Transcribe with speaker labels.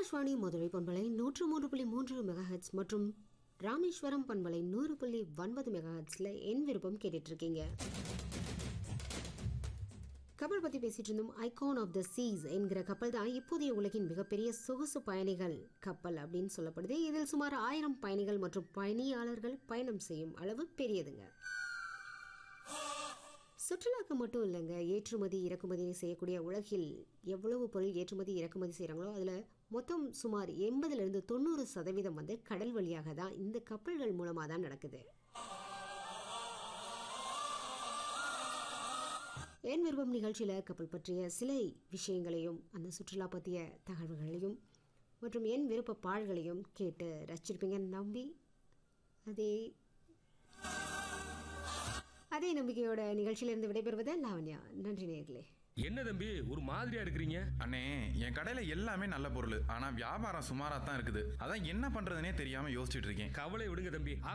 Speaker 1: ஆகாஷ்வாணி மதுரை பண்பலை நூற்று மூன்று புள்ளி மூன்று மெகாஹெட்ஸ் மற்றும் ராமேஸ்வரம் பண்பலை நூறு புள்ளி ஒன்பது மெகாஹெட்ஸில் என் விருப்பம் கேட்டுட்டு இருக்கீங்க கப்பல் பற்றி பேசிட்டு இருந்தோம் ஐகான் ஆஃப் த சீஸ் என்கிற கப்பல் தான் இப்போதைய உலகின் மிகப்பெரிய சொகுசு பயணிகள் கப்பல் அப்படின்னு சொல்லப்படுது இதில் சுமார் ஆயிரம் பயணிகள் மற்றும் பயணியாளர்கள் பயணம் செய்யும் அளவு பெரியதுங்க சுற்றுலாக்கு மட்டும் இல்லைங்க ஏற்றுமதி இறக்குமதி செய்யக்கூடிய உலகில் எவ்வளவு பொருள் ஏற்றுமதி இறக்குமதி செய்கிறாங்களோ அதில் மொத்தம் சுமார் எண்பதுலேருந்து தொண்ணூறு சதவீதம் வந்து கடல் வழியாக தான் இந்த கப்பல்கள் மூலமாக தான் நடக்குது என் விருப்பம் நிகழ்ச்சியில் கப்பல் பற்றிய சில விஷயங்களையும் அந்த சுற்றுலா பற்றிய தகவல்களையும் மற்றும் என் விருப்ப பாடல்களையும் கேட்டு ரசிச்சிருப்பீங்கன்னு நம்பி அதே அதே நம்பிக்கையோட நிகழ்ச்சியிலிருந்து விடைபெறுவது லாவண்யா நன்றி நேர்களே
Speaker 2: என்ன தம்பி ஒரு மாதிரியா இருக்கிறீங்க
Speaker 3: அண்ணே என் கடையில எல்லாமே நல்ல பொருள் ஆனா வியாபாரம் சுமாரா தான் இருக்குது அதான் என்ன பண்றதுனே தெரியாம யோசிச்சுட்டு இருக்கேன்
Speaker 2: கவலை விடுங்க தம்பி